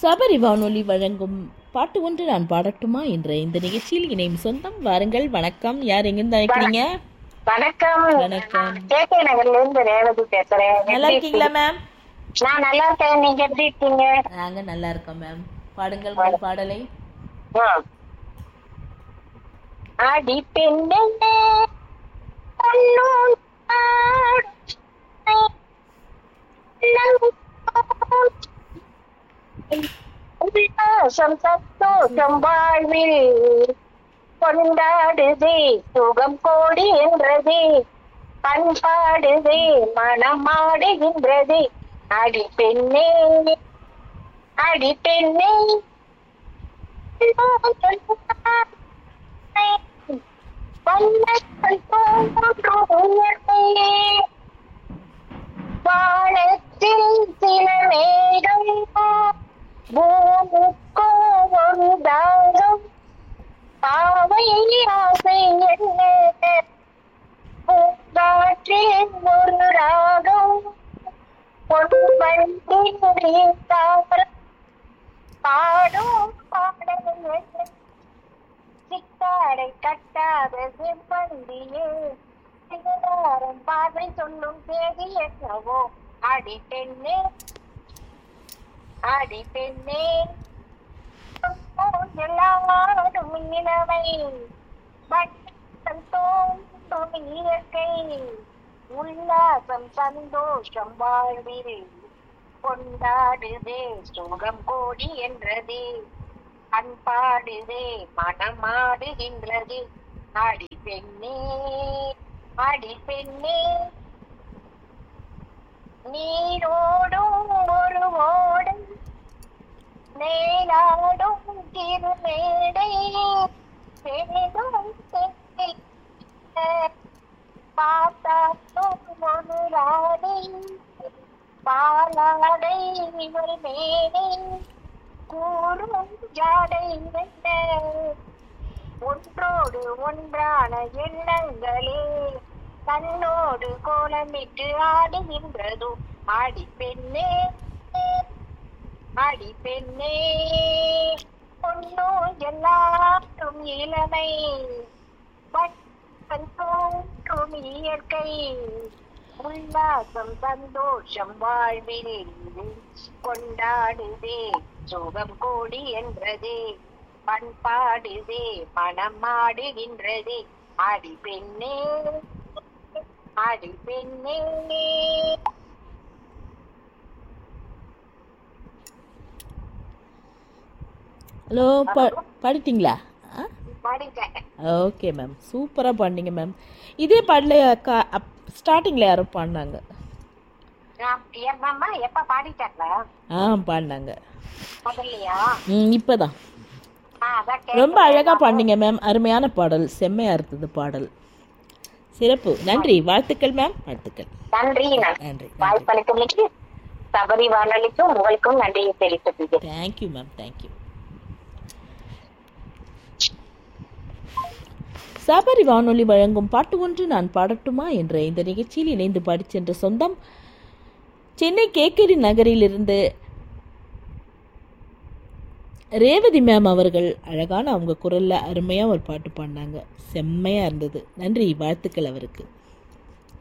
சபரி வானொலி வழங்கும் பாட்டு ஒன்று நான் பாடட்டுமா என்ற இந்த நிகழ்ச்சியில் இணையும் சொந்தம் வாருங்கள் வணக்கம் யார் எங்கிருந்து அழைக்கிறீங்க வணக்கம் வணக்கம். கே கே நகர்ல இருந்து ரேவதி பேசுறேன் நல்லா எப்படி இருக்கீங்களா மேம் இருக்கீங்க? நான் நல்லா இருக்கேன் நீங்க எப்படி இருக்கீங்க நாங்க நல்லா இருக்கோம் மேம் பாடுங்கள் உங்கள் பாடலை ஆ. அடி பெண்ணே கண்ணோடு உல்லாசம் சத்தோஷம் வாழ்வில் கொண்டாடுதே சுகம் கோடி என்றதே பண்பாடுதே மனமாடுகின்றது அடி பெண்ணே அடி பெண்ணே வண்ணங்கள் தோன்றும் உயர்வே. வானத்தில் சில மேகம் பூமிக்கோ ஒரு தாகம் பாவை ஆசை என்ன பூங்காற்றில் ஒரு ராகம் பொன்வண்டின் தாரம் பாடும் பாடல்கள் சித்தாடை கட்டாத செம்பந்தியே சிகதாரம் பார்வை சொல்லும் தேதி என்னவோ அடி பெண்ணே அடி பெண்ணே எல்லாரும் இளமை வட்டம் தோன்றும் இயற்கை உல்லாசம் சந்தோஷம் வாழ்வில் கொண்டாடுதே சுகம் கோடி என்றதே அன்பாடுதே மனமாடுகின்றது அடி பெண்ணே அடி பெண்ணே நீரோடும் ஒரு ஓடை மேலாடும் திருமேடை பெரிதும் சென்னை பார்த்தாலும் ஒரு ராணி பாலாடை ஒரு மேடை கூறும் ஜாடை என்ன ஒன்றோடு ஒன்றான எண்ணங்களே கண்ணோடு கோலமிட்டு ஆடுகின்றதோ ஆடி பெண்ணே ஆடி பெண்ணே பொண்ணோ எல்லாரும் இளமை வட்டம் தோன்றும் இயற்கை உல்லாசம் சந்தோஷம் வாழ்வில் கொண்டாடுதே சுகம் கோடி என்றதே பண்பாடுதே மனமாடுகின்றதே ஆடி பெண்ணே ஆடி பெண்ணே ஹலோ பா பாடிட்டீங்களா ஆ பாடிட்டேன் ஓகே மேம் சூப்பராக பாடினீங்க மேம் இதே பாடல கா ஸ்டார்டிங்கில் யாரும் பாடினாங்க ஏமாமா எப்ப பாடிட்டாங்களா ஆ பாடினாங்க முதல்லையா ம் இப்போ தான் ஆ, அதான் கேட்டேன். ரொம்ப அழகாக பாடினீங்க மேம் அருமையான பாடல் செம்மையாக இருந்தது பாடல் சிறப்பு நன்றி வாழ்த்துக்கள் மேம் வாழ்த்துக்கள் நன்றி நன்றி நன்றி வாய்ப்பளித்தமைக்கு சபரி வானொலிக்கும் உங்களுக்கும் நன்றியை தெரிவித்துக் கொள்கிறேன் தேங்க்யூ மேம் தேங்க்யூ சபரி வானொலி வழங்கும் பாட்டு ஒன்று நான் பாடட்டுமா என்ற இந்த நிகழ்ச்சியில் இணைந்து பாடிச் சென்ற சொந்தம் சென்னை கேக்கரி நகரிலிருந்து ரேவதி மேம் அவர்கள் அழகான அவங்க குரல்ல அருமையாக ஒரு பாட்டு பாடினாங்க செம்மையாக இருந்தது நன்றி வாழ்த்துக்கள் அவருக்கு